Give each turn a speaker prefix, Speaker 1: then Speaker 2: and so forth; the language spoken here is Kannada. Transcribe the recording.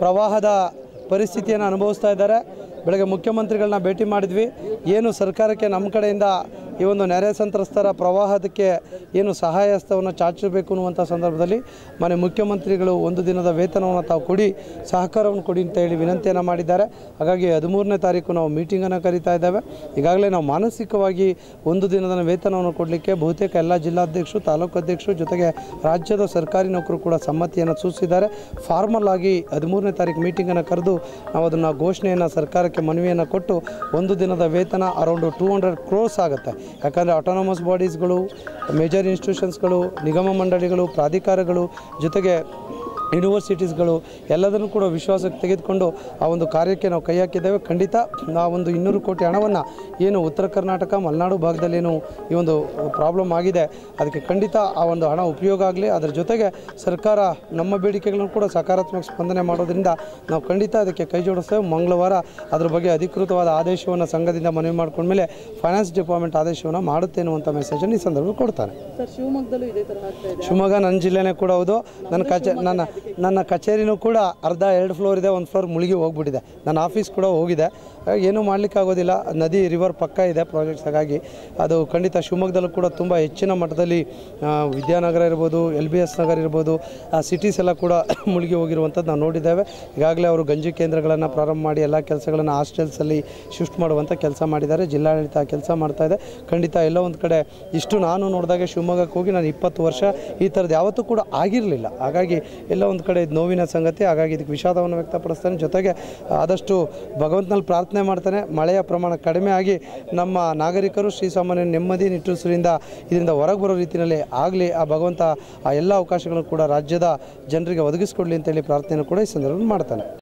Speaker 1: ಪ್ರವಾಹದ ಪರಿಸ್ಥಿತಿಯನ್ನು ಅನುಭವಿಸ್ತಾ ಇದ್ದಾರೆ ಬೆಳಗ್ಗೆ ಮುಖ್ಯಮಂತ್ರಿಗಳನ್ನ ಭೇಟಿ ಮಾಡಿದ್ವಿ ಏನು ಸರ್ಕಾರಕ್ಕೆ ನಮ್ಮ ಕಡೆಯಿಂದ ಈ ಒಂದು ನೆರೆ ಸಂತ್ರಸ್ತರ ಪ್ರವಾಹದಕ್ಕೆ ಏನು ಸಹಾಯ ಹಸ್ತವನ್ನು ಚಾಚಬೇಕು ಅನ್ನುವಂಥ ಸಂದರ್ಭದಲ್ಲಿ ಮನೆ ಮುಖ್ಯಮಂತ್ರಿಗಳು ಒಂದು ದಿನದ ವೇತನವನ್ನು ತಾವು ಕೊಡಿ ಸಹಕಾರವನ್ನು ಕೊಡಿ ಅಂತ ಹೇಳಿ ವಿನಂತಿಯನ್ನು ಮಾಡಿದ್ದಾರೆ ಹಾಗಾಗಿ ಹದಿಮೂರನೇ ತಾರೀಕು ನಾವು ಮೀಟಿಂಗನ್ನು ಕರೀತಾ ಇದ್ದೇವೆ ಈಗಾಗಲೇ ನಾವು ಮಾನಸಿಕವಾಗಿ ಒಂದು ದಿನದ ವೇತನವನ್ನು ಕೊಡಲಿಕ್ಕೆ ಬಹುತೇಕ ಎಲ್ಲ ಜಿಲ್ಲಾಧ್ಯಕ್ಷರು ತಾಲೂಕು ಅಧ್ಯಕ್ಷರು ಜೊತೆಗೆ ರಾಜ್ಯದ ಸರ್ಕಾರಿ ನೌಕರು ಕೂಡ ಸಮ್ಮತಿಯನ್ನು ಸೂಚಿಸಿದ್ದಾರೆ ಫಾರ್ಮಲ್ ಆಗಿ ಹದಿಮೂರನೇ ತಾರೀಕು ಮೀಟಿಂಗನ್ನು ಕರೆದು ನಾವು ಅದನ್ನು ಘೋಷಣೆಯನ್ನು ಸರ್ಕಾರಕ್ಕೆ ಮನವಿಯನ್ನು ಕೊಟ್ಟು ಒಂದು ದಿನದ ವೇತನ ಅರೌಂಡ್ ಟೂ ಹಂಡ್ರೆಡ್ ಕ್ರೋರ್ಸ್ ಆಗುತ್ತೆ ಯಾಕಂದರೆ ಆಟೋನಮಸ್ ಬಾಡೀಸ್ಗಳು ಮೇಜರ್ ಇನ್ಸ್ಟಿಟ್ಯೂಷನ್ಸ್ಗಳು ನಿಗಮ ಮಂಡಳಿಗಳು ಪ್ರಾಧಿಕಾರಗಳು ಜೊತೆಗೆ ಯೂನಿವರ್ಸಿಟೀಸ್ಗಳು ಎಲ್ಲದನ್ನು ಕೂಡ ವಿಶ್ವಾಸಕ್ಕೆ ತೆಗೆದುಕೊಂಡು ಆ ಒಂದು ಕಾರ್ಯಕ್ಕೆ ನಾವು ಕೈ ಹಾಕಿದ್ದೇವೆ ಖಂಡಿತ ಆ ಒಂದು ಇನ್ನೂರು ಕೋಟಿ ಹಣವನ್ನು ಏನು ಉತ್ತರ ಕರ್ನಾಟಕ ಮಲೆನಾಡು ಭಾಗದಲ್ಲಿ ಏನು ಈ ಒಂದು ಪ್ರಾಬ್ಲಮ್ ಆಗಿದೆ ಅದಕ್ಕೆ ಖಂಡಿತ ಆ ಒಂದು ಹಣ ಉಪಯೋಗ ಆಗಲಿ ಅದರ ಜೊತೆಗೆ ಸರ್ಕಾರ ನಮ್ಮ ಬೇಡಿಕೆಗಳನ್ನು ಕೂಡ ಸಕಾರಾತ್ಮಕ ಸ್ಪಂದನೆ ಮಾಡೋದ್ರಿಂದ ನಾವು ಖಂಡಿತ ಅದಕ್ಕೆ ಕೈ ಜೋಡಿಸ್ತೇವೆ ಮಂಗಳವಾರ ಅದ್ರ ಬಗ್ಗೆ ಅಧಿಕೃತವಾದ ಆದೇಶವನ್ನು ಸಂಘದಿಂದ ಮನವಿ ಮಾಡ್ಕೊಂಡ್ಮೇಲೆ ಫೈನಾನ್ಸ್ ಡಿಪಾರ್ಟ್ಮೆಂಟ್ ಆದೇಶವನ್ನು ಮಾಡುತ್ತೆ ಅನ್ನುವಂಥ ಮೆಸೇಜನ್ನು ಈ ಸಂದರ್ಭದಲ್ಲಿ ಕೊಡ್ತಾರೆ
Speaker 2: ಸರ್ ಶಿವಮೊಗ್ಗದಲ್ಲೂ ಇದೇ ಥರ ಆಗ್ತಾ ಇದೆ
Speaker 1: ಶಿವಮೊಗ್ಗ ನನ್ನ ಜಿಲ್ಲೆನೇ ಕೂಡ ಹೌದು ನನ್ನ ಕಚೇ ನನ್ನ ನನ್ನ ಕಚೇರಿನೂ ಕೂಡ ಅರ್ಧ ಎರಡು ಫ್ಲೋರ್ ಇದೆ ಒಂದು ಫ್ಲೋರ್ ಮುಳುಗಿ ಹೋಗ್ಬಿಟ್ಟಿದೆ ನನ್ನ ಆಫೀಸ್ ಕೂಡ ಹೋಗಿದೆ ಹಾಗಾಗಿ ಏನೂ ಮಾಡಲಿಕ್ಕೆ ಆಗೋದಿಲ್ಲ ನದಿ ರಿವರ್ ಪಕ್ಕ ಇದೆ ಪ್ರಾಜೆಕ್ಟ್ಸ್ ಹಾಗಾಗಿ ಅದು ಖಂಡಿತ ಶಿವಮೊಗ್ಗದಲ್ಲೂ ಕೂಡ ತುಂಬ ಹೆಚ್ಚಿನ ಮಟ್ಟದಲ್ಲಿ ಆ, ವಿದ್ಯಾನಗರ ಇರ್ಬೋದು ಎಲ್ ಬಿ ಎಸ್ ನಗರ ಇರ್ಬೋದು ಆ ಸಿಟೀಸ್ ಎಲ್ಲ ಕೂಡ ಮುಳುಗಿ ಹೋಗಿರುವಂಥದ್ದು ನಾವು ನೋಡಿದ್ದೇವೆ ಈಗಾಗಲೇ ಅವರು ಗಂಜಿ ಕೇಂದ್ರಗಳನ್ನು ಪ್ರಾರಂಭ ಮಾಡಿ ಎಲ್ಲ ಕೆಲಸಗಳನ್ನು ಹಾಸ್ಟೆಲ್ಸಲ್ಲಿ ಶಿಫ್ಟ್ ಮಾಡುವಂಥ ಕೆಲಸ ಮಾಡಿದ್ದಾರೆ ಜಿಲ್ಲಾಡಳಿತ ಕೆಲಸ ಮಾಡ್ತಾ ಇದೆ ಖಂಡಿತ ಎಲ್ಲೋ ಒಂದು ಕಡೆ ಇಷ್ಟು ನಾನು ನೋಡಿದಾಗ ಶಿವಮೊಗ್ಗಕ್ಕೆ ಹೋಗಿ ನಾನು ಇಪ್ಪತ್ತು ವರ್ಷ ಈ ಥರದ್ದು ಯಾವತ್ತೂ ಕೂಡ ಆಗಿರಲಿಲ್ಲ ಹಾಗಾಗಿ ಎಲ್ಲೋ ಒಂದು ಕಡೆ ಇದು ನೋವಿನ ಸಂಗತಿ ಹಾಗಾಗಿ ಇದಕ್ಕೆ ವಿಷಾದವನ್ನು ವ್ಯಕ್ತಪಡಿಸ್ತಾನೆ ಜೊತೆಗೆ ಆದಷ್ಟು ಭಗವಂತನಲ್ಲಿ ಪ್ರಾರ್ಥನೆ ಮಾಡ್ತಾನೆ ಮಳೆಯ ಪ್ರಮಾಣ ಕಡಿಮೆ ಆಗಿ ನಮ್ಮ ನಾಗರಿಕರು ಶ್ರೀಸಾಮಾನ್ಯ ನೆಮ್ಮದಿ ನಿಟ್ಟುಸಿರಿಂದ ಇದರಿಂದ ಹೊರಗೆ ಬರೋ ರೀತಿಯಲ್ಲಿ ಆಗಲಿ ಆ ಭಗವಂತ ಆ ಎಲ್ಲ ಅವಕಾಶಗಳನ್ನು ಕೂಡ ರಾಜ್ಯದ ಜನರಿಗೆ ಒದಗಿಸ್ಕೊಡ್ಲಿ ಅಂತೇಳಿ ಪ್ರಾರ್ಥನೆಯನ್ನು ಕೂಡ ಈ ಸಂದರ್ಭದಲ್ಲಿ ಮಾಡ್ತಾನೆ